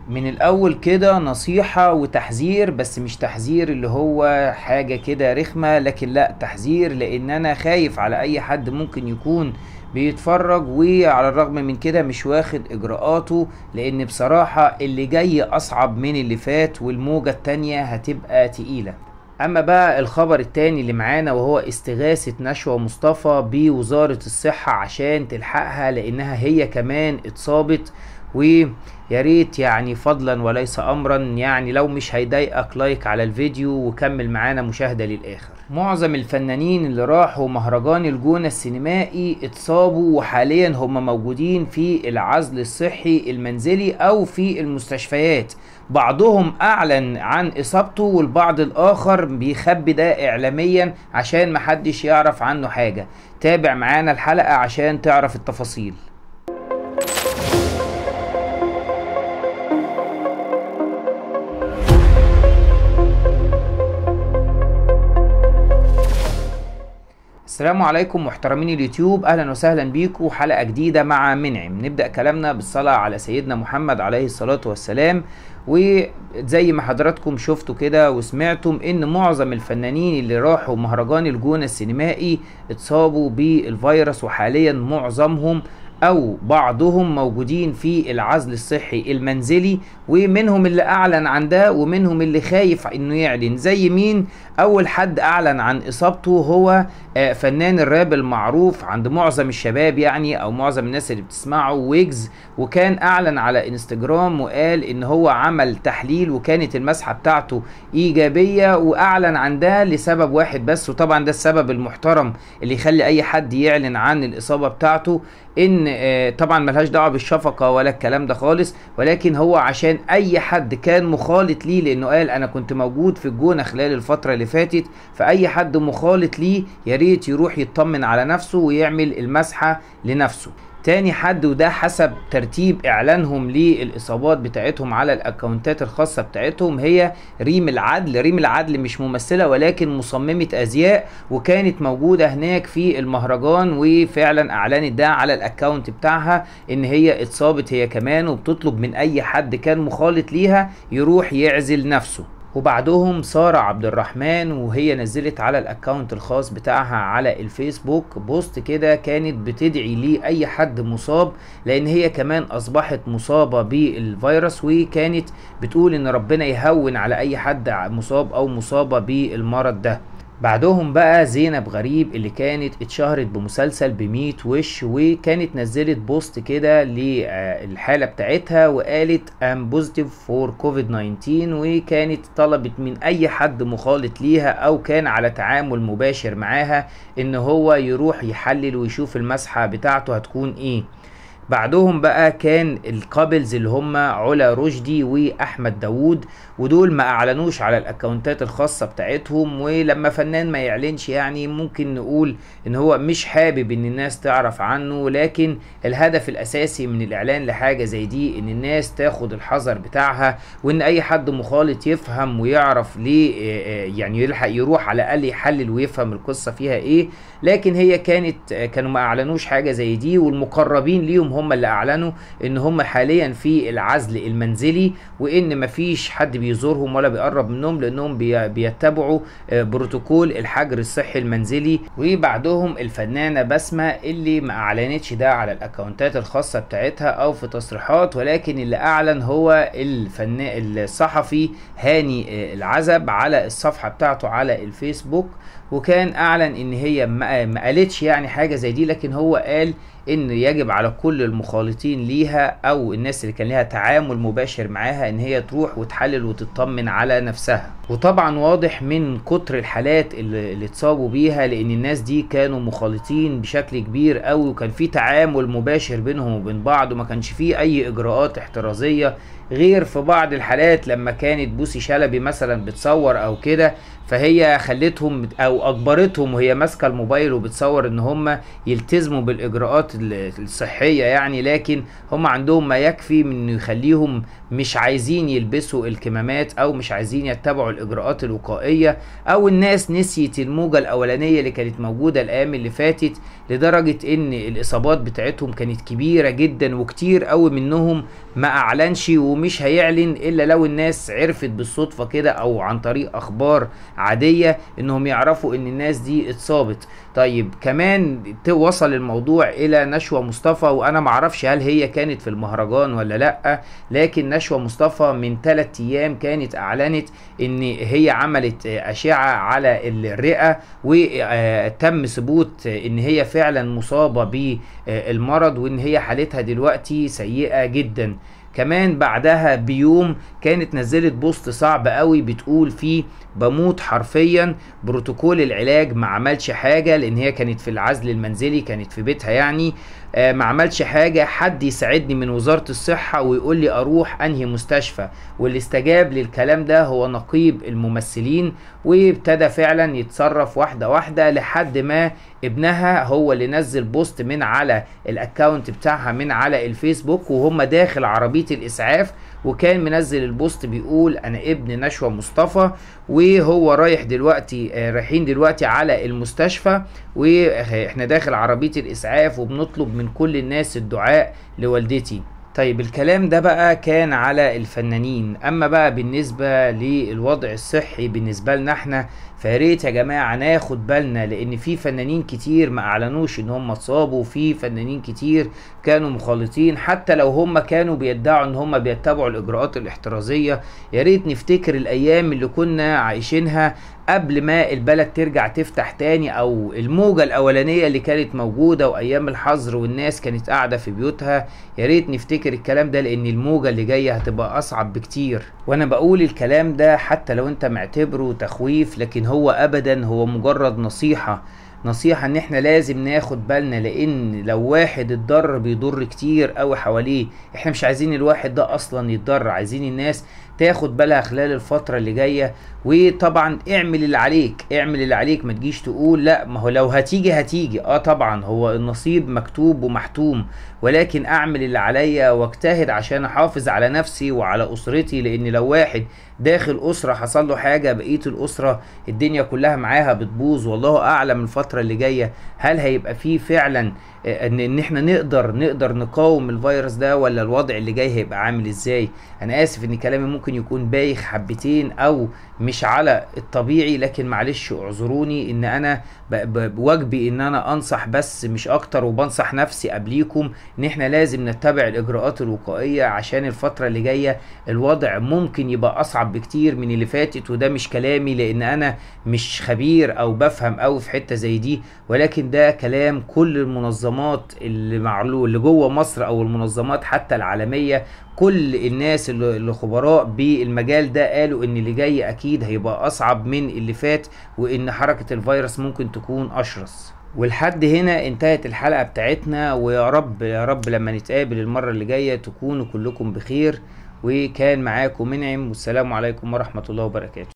من الاول كده نصيحة وتحذير بس مش تحذير اللي هو حاجة كده رخمة لكن لا تحذير لان انا خايف على اي حد ممكن يكون بيتفرج وعلى الرغم من كده مش واخد اجراءاته لان بصراحة اللي جاي اصعب من اللي فات والموجة التانية هتبقى تقيلة اما بقى الخبر التاني اللي معانا وهو استغاثة نشوى مصطفى بوزارة الصحة عشان تلحقها لانها هي كمان اتصابت ويا ريت يعني فضلا وليس امرا يعني لو مش هيضايقك لايك على الفيديو وكمل معانا مشاهدة للاخر معظم الفنانين اللي راحوا مهرجان الجونة السينمائي اتصابوا وحاليا هم موجودين في العزل الصحي المنزلي او في المستشفيات بعضهم اعلن عن اصابته والبعض الاخر بيخبي ده اعلاميا عشان محدش يعرف عنه حاجة تابع معانا الحلقة عشان تعرف التفاصيل السلام عليكم محترمين اليوتيوب اهلا وسهلا بيكم حلقه جديده مع منعم نبدا كلامنا بالصلاه على سيدنا محمد عليه الصلاه والسلام وزي ما حضراتكم شفتوا كده وسمعتم ان معظم الفنانين اللي راحوا مهرجان الجونه السينمائي اتصابوا بالفيروس وحاليا معظمهم او بعضهم موجودين في العزل الصحي المنزلي ومنهم اللي اعلن عن ده ومنهم اللي خايف انه يعلن زي مين اول حد اعلن عن اصابته هو فنان الراب المعروف عند معظم الشباب يعني او معظم الناس اللي بتسمعه ويجز وكان اعلن على انستجرام وقال ان هو عمل تحليل وكانت المسحه بتاعته ايجابيه واعلن عن ده لسبب واحد بس وطبعا ده السبب المحترم اللي يخلي اي حد يعلن عن الاصابه بتاعته ان طبعا ملهاش دعوه بالشفقه ولا الكلام ده خالص ولكن هو عشان اي حد كان مخالط ليه لانه قال انا كنت موجود في الجونه خلال الفتره اللي فاتت فاي حد مخالط ليه يا ريت يروح يطمن على نفسه ويعمل المسحه لنفسه تاني حد وده حسب ترتيب اعلانهم للاصابات بتاعتهم على الاكونتات الخاصه بتاعتهم هي ريم العدل ريم العدل مش ممثله ولكن مصممه ازياء وكانت موجوده هناك في المهرجان وفعلا اعلنت ده على الاكونت بتاعها ان هي اتصابت هي كمان وبتطلب من اي حد كان مخالط ليها يروح يعزل نفسه وبعدهم سارة عبد الرحمن وهي نزلت على الاكونت الخاص بتاعها على الفيسبوك بوست كده كانت بتدعي ليه اي حد مصاب لان هي كمان اصبحت مصابة بالفيروس وكانت بتقول ان ربنا يهون على اي حد مصاب او مصابة بالمرض ده بعدهم بقى زينب غريب اللي كانت اتشهرت بمسلسل بميت وش وكانت نزلت بوست كده للحالة بتاعتها وقالت ام بوزيتيف فور كوفيد 19 وكانت طلبت من اي حد مخالط ليها او كان على تعامل مباشر معاها ان هو يروح يحلل ويشوف المسحة بتاعته هتكون ايه بعدهم بقى كان الكابلز اللي هم علا رشدي واحمد داوود ودول ما اعلنوش على الاكونتات الخاصه بتاعتهم ولما فنان ما يعلنش يعني ممكن نقول ان هو مش حابب ان الناس تعرف عنه لكن الهدف الاساسي من الاعلان لحاجه زي دي ان الناس تاخد الحذر بتاعها وان اي حد مخالط يفهم ويعرف ليه يعني يلحق يروح على الاقل يحلل ويفهم القصه فيها ايه لكن هي كانت كانوا ما اعلنوش حاجه زي دي والمقربين ليهم هم اللي اعلنوا ان هم حاليا في العزل المنزلي وان مفيش حد بيزورهم ولا بيقرب منهم لانهم بيتبعوا بروتوكول الحجر الصحي المنزلي وبعدهم الفنانه بسمه اللي ما اعلنتش ده على الاكونتات الخاصه بتاعتها او في تصريحات ولكن اللي اعلن هو الفنان الصحفي هاني العزب على الصفحه بتاعته على الفيسبوك وكان اعلن ان هي ما قالتش يعني حاجه زي دي لكن هو قال ان يجب على كل المخالطين ليها او الناس اللي كان ليها تعامل مباشر معاها ان هي تروح وتحلل وتطمن على نفسها وطبعا واضح من كتر الحالات اللي, اللي اتصابوا بيها لان الناس دي كانوا مخالطين بشكل كبير قوي وكان في تعامل مباشر بينهم وبين بعض وما كانش فيه اي اجراءات احترازيه غير في بعض الحالات لما كانت بوسي شلبي مثلا بتصور او كده فهي خلتهم او اجبرتهم وهي ماسكه الموبايل وبتصور ان هم يلتزموا بالاجراءات الصحيه يعني لكن هم عندهم ما يكفي من انه يخليهم مش عايزين يلبسوا الكمامات او مش عايزين يتبعوا الاجراءات الوقائيه او الناس نسيت الموجه الاولانيه اللي كانت موجوده الايام اللي فاتت لدرجه ان الاصابات بتاعتهم كانت كبيره جدا وكتير قوي منهم ما اعلنش وما ومش هيعلن الا لو الناس عرفت بالصدفه كده او عن طريق اخبار عاديه انهم يعرفوا ان الناس دي اتصابت طيب كمان وصل الموضوع الى نشوى مصطفى وانا معرفش هل هي كانت في المهرجان ولا لا لكن نشوى مصطفى من 3 ايام كانت اعلنت ان هي عملت اشعه على الرئه وتم ثبوت ان هي فعلا مصابه بالمرض وان هي حالتها دلوقتي سيئه جدا كمان بعدها بيوم كانت نزلت بوست صعب قوي بتقول فيه بموت حرفيا بروتوكول العلاج ما عملش حاجة لان هي كانت في العزل المنزلي كانت في بيتها يعني آه ما عملش حاجة حد يساعدني من وزارة الصحة ويقول لي اروح انهي مستشفى واللي استجاب للكلام ده هو نقيب الممثلين وابتدى فعلا يتصرف واحدة واحدة لحد ما ابنها هو اللي نزل بوست من على الاكونت بتاعها من على الفيسبوك وهم داخل عربية الاسعاف وكان منزل البوست بيقول انا ابن نشوى مصطفى وهو رايح دلوقتي آه رايحين دلوقتي على المستشفى واحنا داخل عربية الاسعاف وبنطلب من كل الناس الدعاء لوالدتي طيب الكلام ده بقى كان على الفنانين اما بقى بالنسبة للوضع الصحي بالنسبة لنا احنا فياريت يا جماعة ناخد بالنا لان في فنانين كتير ما اعلنوش ان هم اتصابوا في فنانين كتير كانوا مخالطين حتى لو هم كانوا بيدعوا ان هم بيتبعوا الاجراءات الاحترازية يا ريت نفتكر الايام اللي كنا عايشينها قبل ما البلد ترجع تفتح تاني او الموجة الاولانية اللي كانت موجودة وايام الحظر والناس كانت قاعدة في بيوتها يا ريت نفتكر الكلام ده لان الموجة اللي جاية هتبقى اصعب بكتير وانا بقول الكلام ده حتى لو انت معتبره تخويف لكن هو ابدا هو مجرد نصيحة نصيحة ان احنا لازم ناخد بالنا لان لو واحد اتضر بيضر كتير قوي حواليه احنا مش عايزين الواحد ده اصلا يتضر عايزين الناس تاخد بالها خلال الفترة اللي جاية وطبعا اعمل اللي عليك اعمل اللي عليك ما تجيش تقول لا ما هو لو هتيجي هتيجي اه طبعا هو النصيب مكتوب ومحتوم ولكن اعمل اللي عليا واجتهد عشان احافظ على نفسي وعلى اسرتي لان لو واحد داخل اسره حصل له حاجه بقيه الاسره الدنيا كلها معاها بتبوظ والله اعلم الفتره اللي جايه هل هيبقى فيه فعلا ان ان احنا نقدر نقدر نقاوم الفيروس ده ولا الوضع اللي جاي هيبقى عامل ازاي انا اسف ان كلامي ممكن يكون بايخ حبتين او مش على الطبيعي لكن معلش اعذروني ان انا بواجبي ان انا انصح بس مش اكتر وبنصح نفسي قبليكم ان احنا لازم نتبع الاجراءات الوقائيه عشان الفتره اللي جايه الوضع ممكن يبقى اصعب بكتير من اللي فاتت وده مش كلامي لان انا مش خبير او بفهم قوي في حته زي دي ولكن ده كلام كل المنظمات اللي معلو اللي جوه مصر او المنظمات حتى العالميه كل الناس اللي خبراء بالمجال ده قالوا ان اللي جاي اكيد هيبقى اصعب من اللي فات وان حركه الفيروس ممكن تكون اشرس ولحد هنا انتهت الحلقه بتاعتنا ويا رب يا رب لما نتقابل المره اللي جايه تكونوا كلكم بخير وكان معاكم منعم والسلام عليكم ورحمه الله وبركاته